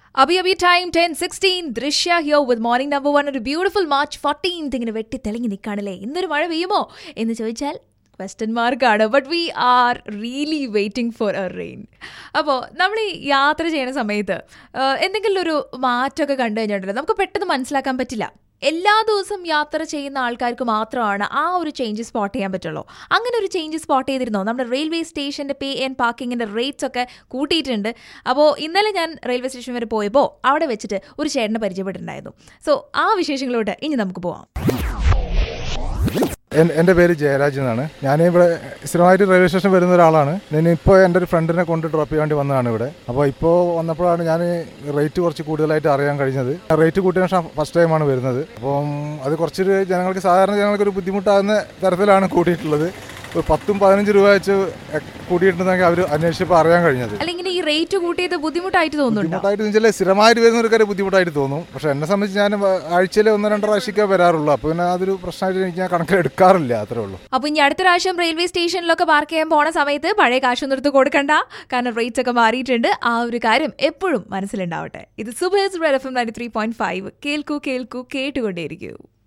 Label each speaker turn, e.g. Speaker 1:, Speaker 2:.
Speaker 1: അബി അബി time ten sixteen Drishya here with morning number one ഒരു beautiful March fourteenth ഇങ്ങനെ വെട്ടി തെളിഞ്ഞ് നിൽക്കുകയാണല്ലേ ഇന്നൊരു മഴ പെയ്യുമോ എന്ന് ചോദിച്ചാൽ ക്വസ്റ്റ്യൻ മാർക്കാണ് but we are really waiting for a rain അപ്പോൾ നമ്മൾ ഈ യാത്ര ചെയ്യുന്ന സമയത്ത് ആ, എന്തെങ്കിലും ഒരു മാറ്റമൊക്കെ കണ്ടു കഴിഞ്ഞിട്ടുണ്ടല്ലോ നമുക്ക് പെട്ടെന്ന് മനസ്സിലാക്കാൻ പറ്റില്ല എല്ലാ ദിവസവും യാത്ര ചെയ്യുന്ന ആൾക്കാർക്ക് മാത്രമാണ് ആ ഒരു ചേഞ്ച് സ്പോട്ട് ചെയ്യാൻ പറ്റുള്ളൂ അങ്ങനെ ഒരു ചേഞ്ച് സ്പോട്ട് ചെയ്തിരുന്നോ നമ്മുടെ റെയിൽവേ സ്റ്റേഷൻ്റെ പേ ആൻഡ് പാർക്കിങ്ങിൻ്റെ റേറ്റ്സ് ഒക്കെ കൂട്ടിയിട്ടുണ്ട് അപ്പോൾ ഇന്നലെ ഞാൻ റെയിൽവേ സ്റ്റേഷൻ വരെ പോയപ്പോൾ അവിടെ വെച്ചിട്ട് ഒരു ചേട്ടനെ പരിചയപ്പെട്ടിട്ടുണ്ടായിരുന്നു സോ ആ വിശേഷങ്ങളോട്ട് ഇനി നമുക്ക് പോവാം
Speaker 2: എൻ- എൻ്റെ പേര് ജയരാജ് എന്നാണ് ഞാൻ ഇവിടെ സ്ഥിരമായിട്ട് റെയിൽവേ സ്റ്റേഷൻ വരുന്ന ഒരാളാണ് ഞാൻ ഇപ്പോൾ എൻ്റെ ഒരു ഫ്രണ്ടിനെ കൊണ്ട് ഡ്രോപ്പ് ചെയ്യാൻ വേണ്ടി വന്നതാണ് ഇവിടെ അപ്പോൾ ഇപ്പോൾ വന്നപ്പോഴാണ് ഞാൻ റേറ്റ് കുറച്ച് കൂടുതലായിട്ട് അറിയാൻ കഴിഞ്ഞത് റേറ്റ് കൂട്ടിയ ശേഷം ഫസ്റ്റ് ടൈമാണ് വരുന്നത് അപ്പം അത് കുറച്ചൊരു ജനങ്ങൾക്ക് സാധാരണ ജനങ്ങൾക്ക് ഒരു ബുദ്ധിമുട്ടാകുന്ന തരത്തിലാണ് കൂട്ടിയിട്ടുള്ളത് ഒരു പത്തും പതിനഞ്ച് രൂപ വെച്ച് കൂട്ടിയിട്ടുണ്ടെങ്കിൽ അവർ അന്വേഷിച്ചപ്പോൾ അറിയാൻ കഴിഞ്ഞത്
Speaker 1: അല്ല ഇങ്ങനെ ഈ റേറ്റ് കൂട്ടിയത് ബുദ്ധിമുട്ടായിട്ട് തോന്നുന്നുണ്ടോ
Speaker 2: ബുദ്ധിമുട്ടായിട്ട് വെച്ചാൽ സ്ഥിരമായിട്ട് വരുന്നവർക്കൊരു ബുദ്ധിമുട്ടായിട്ട് തോന്നും പക്ഷെ എന്നെ സംബന്ധിച്ച് ഞാൻ ആഴ്ചയിൽ ഒന്നോ രണ്ടോ പ്രാവശ്യമൊക്കെ വരാറുള്ളൂ അപ്പോൾ പിന്നെ അതൊരു പ്രശ്നമായിട്ട് എനിക്ക് ഞാൻ കണക്കിലെടുക്കാറില്ല അത്രേ ഉള്ളൂ
Speaker 1: അപ്പൊ ഇനി അടുത്ത പ്രാവശ്യം റെയിൽവേ സ്റ്റേഷനിലൊക്കെ പാർക്ക് ചെയ്യാൻ പോണ സമയത്ത് പഴയ കാശൊന്നും എടുത്ത് കൊടുക്കണ്ട കാരണം റേറ്റ്സ് ഒക്കെ മാറിയിട്ടുണ്ട് ആ ഒരു കാര്യം എപ്പോഴും മനസ്സിലുണ്ടാവട്ടെ ഇത് സുബേസ് red F M ninety three point five കേൾക്കൂ കേൾക്കൂ കേട്ടുകൊണ്ടേയിരിക്കൂ